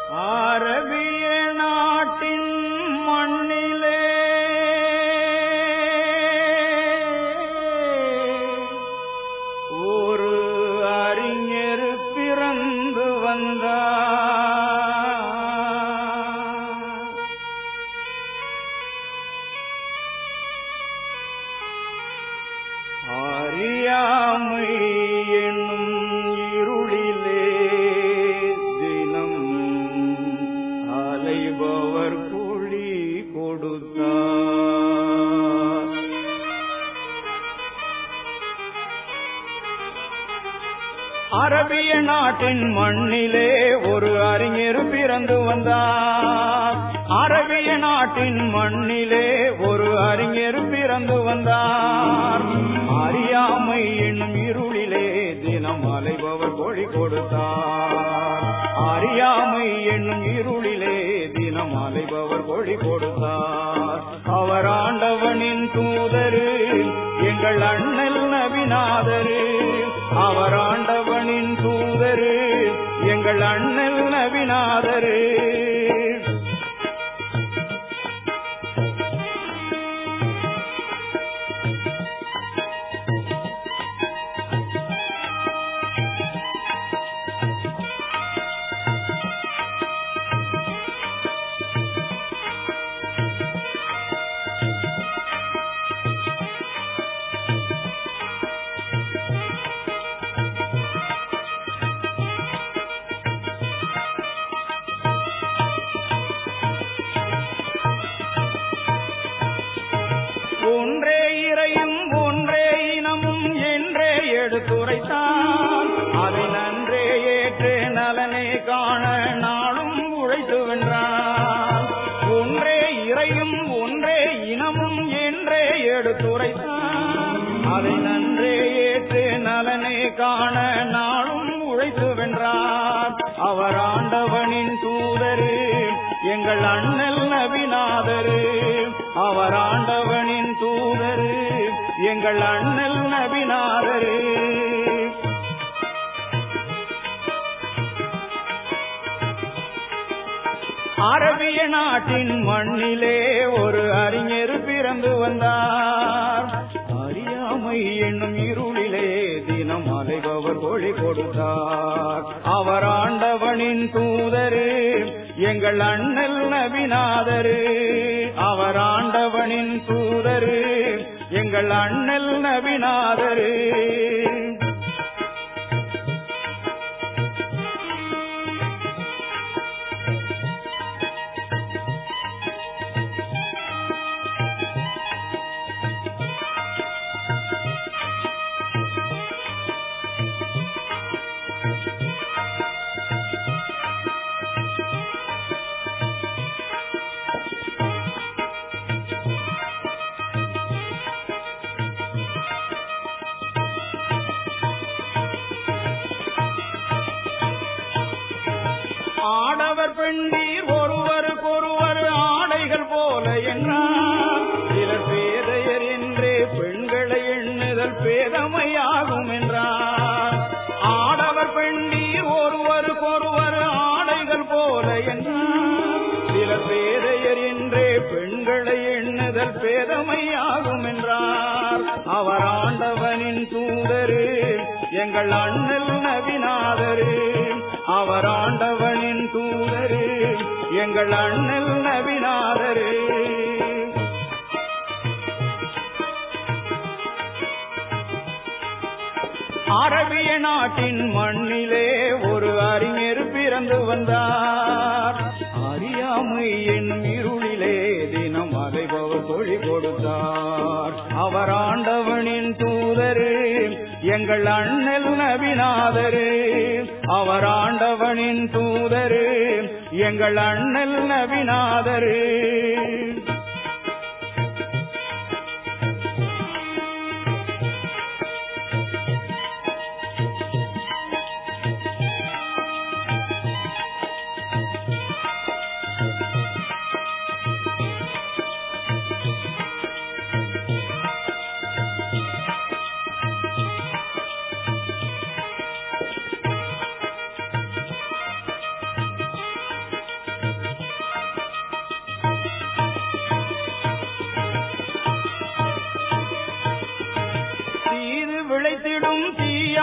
அரபிய நாட்டின் மண்ணிலே ஒரு அறிஞர் பிறந்து வந்தார் அறியாமை என்னும் இருளிலே தினம் அலைபவர் குழி கொடுத்தார் அரபிய நாட்டின் மண்ணிலே ஒரு அறிஞர் பிறந்து வந்தார் அரபிய நாட்டின் மண்ணிலே ஒரு அறிஞர் பிறந்து வந்தார் அறியாமை என்னும் இருளிலே தினம் அலைபவர் கொழி கொடுத்தார் அறியாமை என்னும் இருளிலே தினம் அலைபவர் கொழி கொடுத்தார் அவர் ஆண்டவனின் தூதரு எங்கள் அண்ணல் நபிநாதரு அவர் ஆண்டவனின் தூதரு எங்கள் அண்ணல் நபிநாதரு ஒன்றே இறையும் ஒன்றே இனமும் என்றே எடுத்துரைத்தான் அதை நன்றே ஏற்று நலனை காண நாளும் உழைத்து வென்றான் ஒன்றே இறையும் ஒன்றே இனமும் என்றே எடுத்துரைத்தான் அதை நன்றே ஏற்று நலனை காண நாளும் உழைத்து வென்றார் அவர் ஆண்டவனின் தூதரு எங்கள் அண்ணல் நபிநாதரு அவர் ஆண்டவனின் தூதரு எங்கள் அண்ணல் நபிநாதரு அரபிய நாட்டின் மண்ணிலே ஒரு அறிஞர் பிறந்து வந்தார் அறியாமை என்னும் இருளிலே தினம் அலைபவர் ஒளி கொடுத்தார் அவர் ஆண்டவனின் தூதரு எங்கள் அண்ணல் நபிநாதரு அவர் ஆண்டவனின் தூதரு எங்கள் அண்ணல் நபிநாதரு ஆடவர் பெண்டீர் ஒருவருக்கொருவர் ஆடைகள் போல என்றார் சிலர் பேதையர் என்றே பெண்களை எண்ணுதல் பேதமையாகும் என்றார் ஆடவர் பெண்டீர் ஒருவருக்கொருவர் ஆடைகள் போல என்றார் சிலர் பேதையர் என்றே பெண்களை எண்ணுதல் பேதமையாகும் என்றார் அவர் ஆண்டவனின் தூதரு எங்கள் அண்ணல் நபிநாதரு அவர் ஆண்டவனின் தூதரு எங்கள் அண்ணல் நபிநாதரு அரபிய நாட்டின் மண்ணிலே ஒரு அறிஞர் பிறந்து வந்தார் அறியாமை என்னும் இருளிலே தினம் அலைபவர் தொழி கொடுத்தார் அவர் ஆண்டவனின் தூதரு எங்கள் அண்ணல் நபிநாதரு அவர் ஆண்டவனின் தூதரு எங்கள் அண்ணல் நபிநாதரு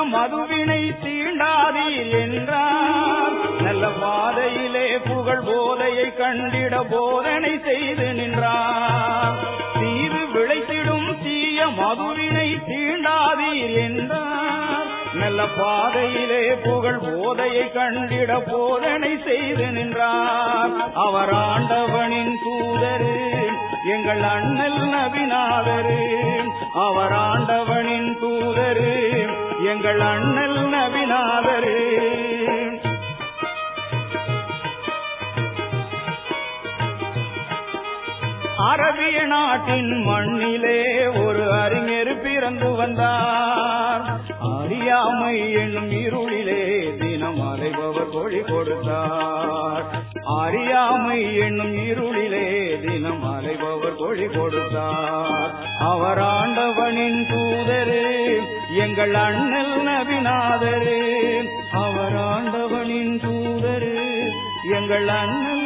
மதுவினை தீண்டாதீர் என்றார் நல்ல பாதையிலே புகழ் போதையை கண்டிட போதனை செய்து நின்றார் தீது விளைத்திடும் தீய மதுவினை தீண்டாதீர் என்றார் நல்ல பாதையிலே புகழ் போதையை கண்டிட போதனை செய்து நின்றார் அவர் ஆண்டவனின் தூதரு எங்கள் அண்ணல் நபிநாதரு அவர் ஆண்டவனின் தூதரு எங்கள் அண்ணல் நபிநாதரு அரபிய நாட்டின் மண்ணிலே ஒரு அறிஞர் பிறந்து வந்தார் அறியாமை என்னும் இருளிலே தினம் அலைபவர் கொழி கொடுத்தார் அறியாமை என்னும் இருளிலே தினம் அலைபவர் கொழி கொடுத்தார் அவர் ஆண்டவனின் தூதரு எங்கள் அண்ணல் நபிநாதரு அவர் ஆண்டவனின் தூதரு எங்கள் அண்ணல்